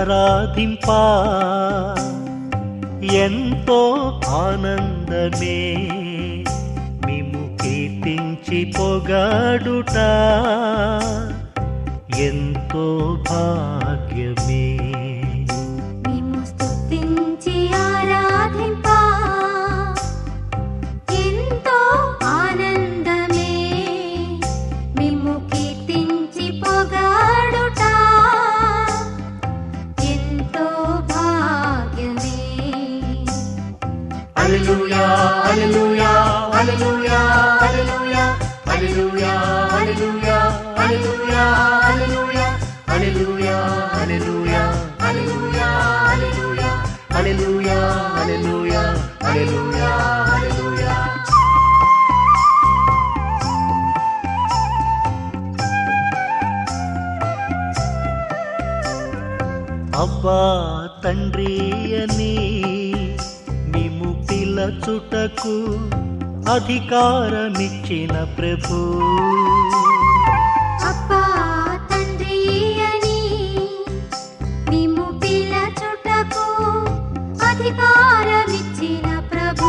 ఆరాధింపా ఎంతో ఆనందమే మేము కీర్తించి పొగాడుట ఎంతో భాగ్యమే మేము స్తుతించి ఆరాధింపా ఎంతో ఆనందమే మేము కీర్తించి పొగాడుట ఎంతో భాగ్యమే హల్లెలూయా హల్లెలూయా హల్లెలూయా హల్లెలూయా హల్లెలూయా హల్లెలూయా హల్లెలూయా హల్లెలూయా హల్లెలూయా హల్లెలూయా హల్లెలూయా హల్లెలూయా హల్లెలూయా హల్లెలూయా హల్లెలూయా హల్లెలూయా అబ్బా తండ్రి అని మేము పిలచుటకు అధికారమిచ్చిన ప్రభు అబ్బా తండ్రి అని మేము పిలచుటకు అధికారమిచ్చిన ప్రభు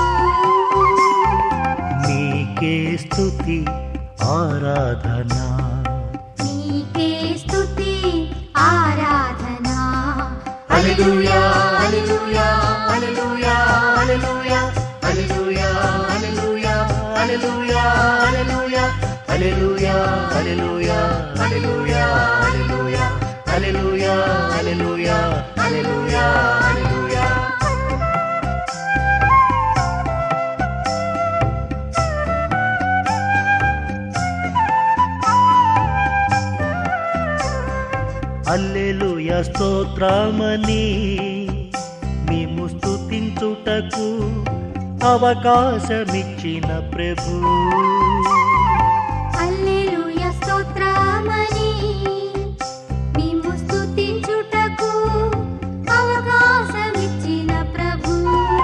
నీకే స్తుతి ఆరాధన నీకే స్తుతి ఆరాధన హల్లెలూయా హల్లెలూయా హల్లెలూయా హల్లెలూయా హల్లెలూయా హల్లెలూయా హల్లెలూయా హల్లెలూయా హల్లెలూయా హల్లెలూయా హల్లెలూయా హల్లెలూయా హల్లెలూయా హల్లెలూయా హల్లెలూయా హల్లెలూయా అల్లెలుయ స్తోత్రమని మేము స్తుతించుటకు అవకాశమిచ్చిన ప్రభు హల్లెలూయా స్తోత్రమని మేము స్తుతించుటకు అవకాశమిచ్చిన ప్రభు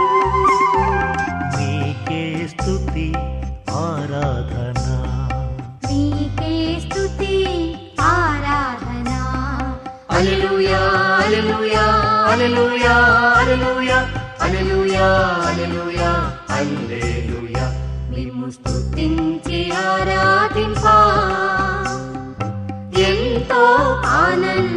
నీకే స్తుతి ఆరాధన నీకే స్తుతి ఆరాధన హల్లెలూయా హల్లెలూయా హల్లెలూయా హల్లెలూయా హల్లెలూయా హల్లెలూయా హల్లెలూయా మేము స్తుతించి ఆరాధింపా ఎంతో ఆనంద